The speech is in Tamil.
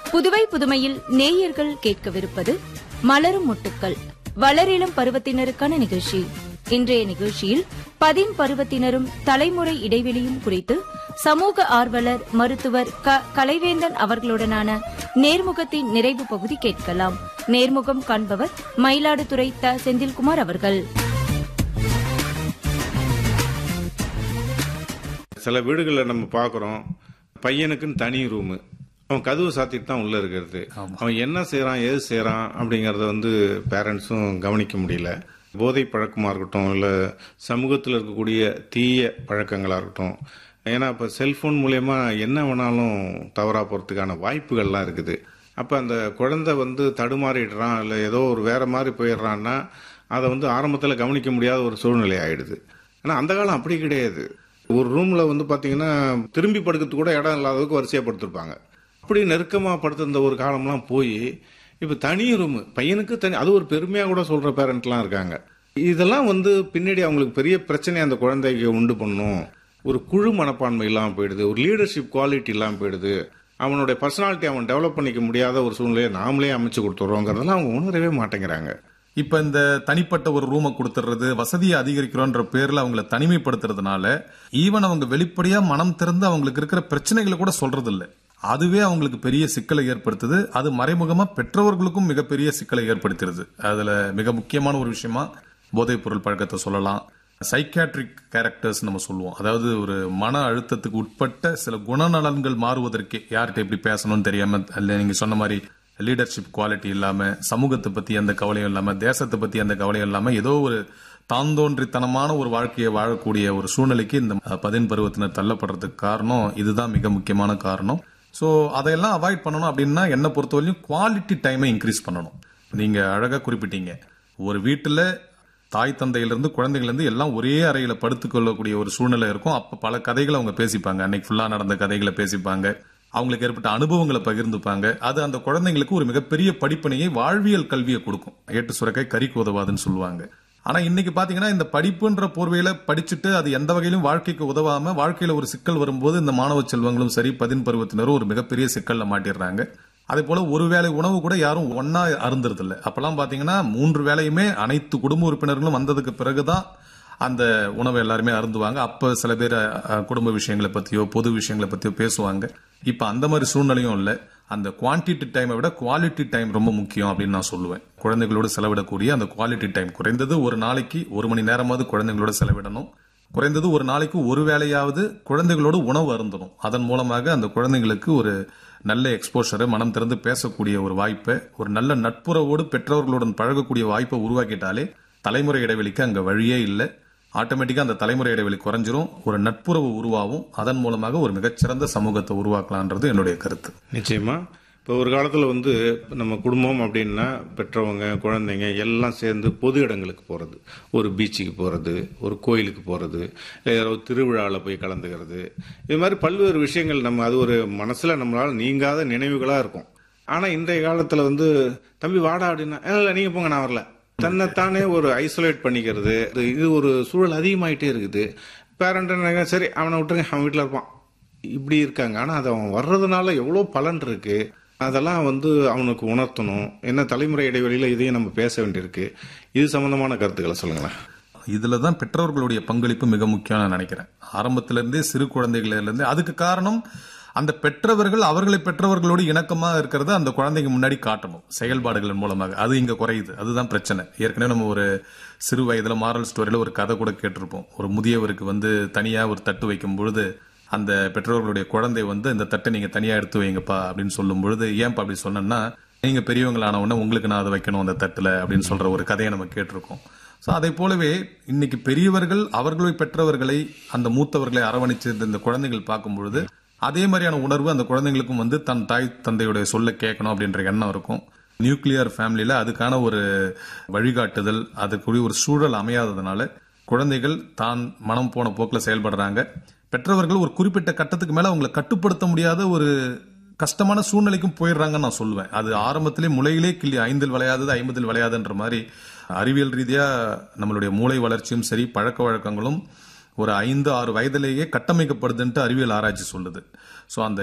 புதுவை புதுமையில் நேயர்கள் கேட்கவிருப்பது மலரும் முட்டுக்கள் வளரிளம் பருவத்தினருக்கான நிகழ்ச்சி இன்றைய நிகழ்ச்சியில் பதின் பருவத்தினரும் தலைமுறை இடைவெளியும் குறித்து சமூக ஆர்வலர் மருத்துவர் க கலைவேந்தன் அவர்களுடனான நேர்முகத்தின் நிறைவு பகுதி கேட்கலாம் நேர்முகம் காண்பவர் மயிலாடுதுறை த செந்தில்குமார் அவர்கள் சில வீடுகளில் நம்ம பார்க்குறோம் பையனுக்குன்னு தனி ரூமு அவன் கதவு சாத்திட்டு தான் உள்ள இருக்கிறது அவன் என்ன செய்றான் ஏது செய்றான் அப்படிங்கறத வந்து பேரண்ட்ஸும் கவனிக்க முடியல போதை பழக்கமா இருக்கட்டும் இல்ல சமூகத்தில் இருக்கக்கூடிய தீய பழக்கங்களா இருக்கட்டும் ஏன்னா இப்ப செல்போன் மூலயமா என்ன வேணாலும் தவறா போறதுக்கான வாய்ப்புகள்லாம் இருக்குது அப்ப அந்த குழந்தை வந்து தடுமாறிடுறான் இல்ல ஏதோ ஒரு வேற மாதிரி போயிடுறான்னா அதை வந்து ஆரம்பத்துல கவனிக்க முடியாத ஒரு சூழ்நிலை ஆயிடுது ஆனா அந்த காலம் அப்படி கிடையாது ஒரு ரூம்ல வந்து பாத்தீங்கன்னா திரும்பி படுக்கிறதுக்கு கூட இடம் இல்லாததுக்கு வரிசையா படுத்திருப்பாங்க அப்படி நெருக்கமா படுத்திருந்த ஒரு காலம்லாம் போய் இப்ப தனி ரூம் பையனுக்கு தனி அது ஒரு பெருமையா கூட சொல்ற பேரண்ட்லாம் இருக்காங்க இதெல்லாம் வந்து பின்னாடி அவங்களுக்கு பெரிய பிரச்சனை அந்த குழந்தைக்கு உண்டு பண்ணும் ஒரு குழு மனப்பான்மை இல்லாம போயிடுது ஒரு லீடர்ஷிப் குவாலிட்டி இல்லாம போயிடுது அவனுடைய பர்சனாலிட்டி அவன் டெவலப் பண்ணிக்க முடியாத ஒரு சூழ்நிலையை நாமளே அமைச்சு கொடுத்துறோங்கிறதெல்லாம் அவங்க உணரவே மாட்டேங்கிறாங்க இப்ப இந்த தனிப்பட்ட ஒரு ரூமை கொடுத்துறது வசதியை அதிகரிக்கிறோன்ற பேர்ல அவங்கள தனிமைப்படுத்துறதுனால ஈவன் அவங்க வெளிப்படையா மனம் திறந்து அவங்களுக்கு இருக்கிற பிரச்சனைகளை கூட சொல்றது இல்ல அதுவே அவங்களுக்கு பெரிய சிக்கலை ஏற்படுத்துது அது மறைமுகமா பெற்றவர்களுக்கும் மிகப்பெரிய சிக்கலை ஏற்படுத்துறது அதுல மிக முக்கியமான ஒரு விஷயமா போதைப் பொருள் பழக்கத்தை சொல்லலாம் சைக்காட்ரிக் கேரக்டர்ஸ் நம்ம சொல்லுவோம் அதாவது ஒரு மன அழுத்தத்துக்கு உட்பட்ட சில குணநலன்கள் மாறுவதற்கே யார்கிட்ட எப்படி பேசணும்னு தெரியாம அல்ல நீங்க சொன்ன மாதிரி லீடர்ஷிப் குவாலிட்டி இல்லாம சமூகத்தை பத்தி அந்த கவலையும் இல்லாம தேசத்தை பத்தி அந்த கவலையும் இல்லாம ஏதோ ஒரு தாந்தோன்றித்தனமான ஒரு வாழ்க்கையை வாழக்கூடிய ஒரு சூழ்நிலைக்கு இந்த பதின் பருவத்தினர் தள்ளப்படுறதுக்கு காரணம் இதுதான் மிக முக்கியமான காரணம் சோ அதையெல்லாம் அவாய்ட் பண்ணணும் அப்படின்னா என்ன பொறுத்தவரையும் குவாலிட்டி டைமை இன்க்ரீஸ் பண்ணணும் நீங்க அழகா குறிப்பிட்டீங்க ஒரு வீட்டுல தாய் தந்தையிலிருந்து குழந்தைகளிருந்து எல்லாம் ஒரே அறையில படுத்துக் கொள்ளக்கூடிய ஒரு சூழ்நிலை இருக்கும் அப்ப பல கதைகளை அவங்க பேசிப்பாங்க அன்னைக்கு ஃபுல்லா நடந்த கதைகளை பேசிப்பாங்க அவங்களுக்கு ஏற்பட்ட அனுபவங்களை பகிர்ந்துப்பாங்க அது அந்த குழந்தைங்களுக்கு ஒரு மிகப்பெரிய படிப்பினையை வாழ்வியல் கல்வியை கொடுக்கும் ஏட்டு சுரக்காய் கறிக்கு உதவாதுன்னு சொல்லுவாங்க ஆனா இன்னைக்கு பாத்தீங்கன்னா இந்த படிப்புன்ற போர்வையில படிச்சுட்டு அது எந்த வகையிலும் வாழ்க்கைக்கு உதவாம வாழ்க்கையில ஒரு சிக்கல் வரும்போது இந்த மாணவ செல்வங்களும் சரி பதின் பருவத்தினரும் ஒரு மிகப்பெரிய சிக்கல்ல மாட்டிடுறாங்க அதே போல ஒரு வேளை உணவு கூட யாரும் ஒன்னா அருந்துறது இல்ல அப்பெல்லாம் பாத்தீங்கன்னா மூன்று வேளையுமே அனைத்து குடும்ப உறுப்பினர்களும் வந்ததுக்கு பிறகுதான் அந்த உணவை எல்லாருமே அருந்துவாங்க அப்ப சில பேர் அஹ், குடும்ப விஷயங்களை பத்தியோ பொது விஷயங்களை பத்தியோ பேசுவாங்க இப்ப அந்த மாதிரி சூழ்நிலையும் இல்ல அந்த குவான்டிட்டி டைமை விட குவாலிட்டி டைம் ரொம்ப முக்கியம் அப்படின்னு நான் சொல்லுவேன் குழந்தைகளோடு செலவிடக்கூடிய அந்த குவாலிட்டி டைம் குறைந்தது ஒரு நாளைக்கு ஒரு மணி நேரமாவது குழந்தைகளோட செலவிடணும் குறைந்தது ஒரு நாளைக்கு ஒரு வேளையாவது குழந்தைகளோடு உணவு அருந்தணும் அதன் மூலமாக அந்த குழந்தைங்களுக்கு ஒரு நல்ல எக்ஸ்போஷரை மனம் திறந்து பேசக்கூடிய ஒரு வாய்ப்பை ஒரு நல்ல நட்புறவோடு பெற்றோர்களுடன் பழகக்கூடிய வாய்ப்பை உருவாக்கிட்டாலே தலைமுறை இடைவெளிக்கு அங்க வழியே இல்லை ஆட்டோமேட்டிக்கா அந்த தலைமுறை இடைவெளி குறைஞ்சிரும் ஒரு நட்புறவு உருவாகும் அதன் மூலமாக ஒரு மிகச்சிறந்த சமூகத்தை உருவாக்கலான்றது என்னுடைய கருத்து நிச்சயமா இப்போ ஒரு காலத்தில் வந்து நம்ம குடும்பம் அப்படின்னா பெற்றவங்க குழந்தைங்க எல்லாம் சேர்ந்து பொது இடங்களுக்கு போகிறது ஒரு பீச்சுக்கு போகிறது ஒரு கோயிலுக்கு போகிறது ஏதோ திருவிழாவில் போய் கலந்துக்கிறது இது மாதிரி பல்வேறு விஷயங்கள் நம்ம அது ஒரு மனசில் நம்மளால் நீங்காத நினைவுகளாக இருக்கும் ஆனால் இன்றைய காலத்தில் வந்து தம்பி வாடா அப்படின்னா இல்லை நீங்கள் போங்க நான் வரல தன்னைத்தானே ஒரு ஐசோலேட் பண்ணிக்கிறது இது- இது ஒரு சூழல் அதிகமாயிட்டே இருக்குது பேரண்ட் சரி அவனை விட்டுருங்க அவன் வீட்டில் இருப்பான் இப்படி இருக்காங்க ஆனா அது அவன் வர்றதுனால எவ்வளோ பலன் இருக்கு அதெல்லாம் வந்து அவனுக்கு உணர்த்தணும் என்ன தலைமுறை இடைவெளியில இதையும் நம்ம பேச வேண்டியிருக்கு இது சம்பந்தமான கருத்துக்களை சொல்லுங்களேன் இதுலதான் பெற்றோர்களுடைய பங்களிப்பு மிக முக்கியம் நான் நினைக்கிறேன் ஆரம்பத்திலிருந்தே சிறு குழந்தைகள்ல இருந்தே அதுக்கு காரணம் அந்த பெற்றவர்கள் அவர்களை பெற்றவர்களோடு இணக்கமா இருக்கிறத அந்த குழந்தைங்க முன்னாடி காட்டணும் செயல்பாடுகள் மூலமாக அது இங்க குறையுது அதுதான் பிரச்சனை ஏற்கனவே நம்ம ஒரு சிறு வயதுல மாரல் ஸ்டோரியில ஒரு கதை கூட கேட்டிருப்போம் ஒரு முதியவருக்கு வந்து தனியா ஒரு தட்டு வைக்கும் பொழுது அந்த பெற்றோர்களுடைய குழந்தை வந்து இந்த தட்டை நீங்க தனியா எடுத்து வைங்கப்பா அப்படின்னு சொல்லும் பொழுது ஏன்பா அப்படி சொன்னேன்னா நீங்க பெரியவங்களான உடனே உங்களுக்கு நான் அதை வைக்கணும் அந்த தட்டுல அப்படின்னு சொல்ற ஒரு கதையை நம்ம கேட்டிருக்கோம் சோ அதை போலவே இன்னைக்கு பெரியவர்கள் அவர்களை பெற்றவர்களை அந்த மூத்தவர்களை அரவணைச்சு இந்த குழந்தைகள் பார்க்கும் பொழுது அதே மாதிரியான உணர்வு அந்த குழந்தைங்களுக்கும் வந்து தன் தாய் தந்தையுடைய சொல்ல கேட்கணும் அப்படின்ற எண்ணம் இருக்கும் நியூக்ளியர் ஃபேமிலியில அதுக்கான ஒரு வழிகாட்டுதல் அதுக்குரிய ஒரு சூழல் அமையாததுனால குழந்தைகள் தான் மனம் போன போக்கில் செயல்படுறாங்க பெற்றவர்கள் ஒரு குறிப்பிட்ட கட்டத்துக்கு மேல அவங்களை கட்டுப்படுத்த முடியாத ஒரு கஷ்டமான சூழ்நிலைக்கும் போயிடுறாங்கன்னு நான் சொல்லுவேன் அது ஆரம்பத்திலே முளையிலே கிள்ளி ஐந்தில் விளையாதது ஐம்பதில் விளையாதுன்ற மாதிரி அறிவியல் ரீதியா நம்மளுடைய மூளை வளர்ச்சியும் சரி பழக்க வழக்கங்களும் ஒரு ஐந்து ஆறு வயதிலேயே கட்டமைக்கப்படுதுன்ட்டு அறிவியல் ஆராய்ச்சி சொல்லுது சோ அந்த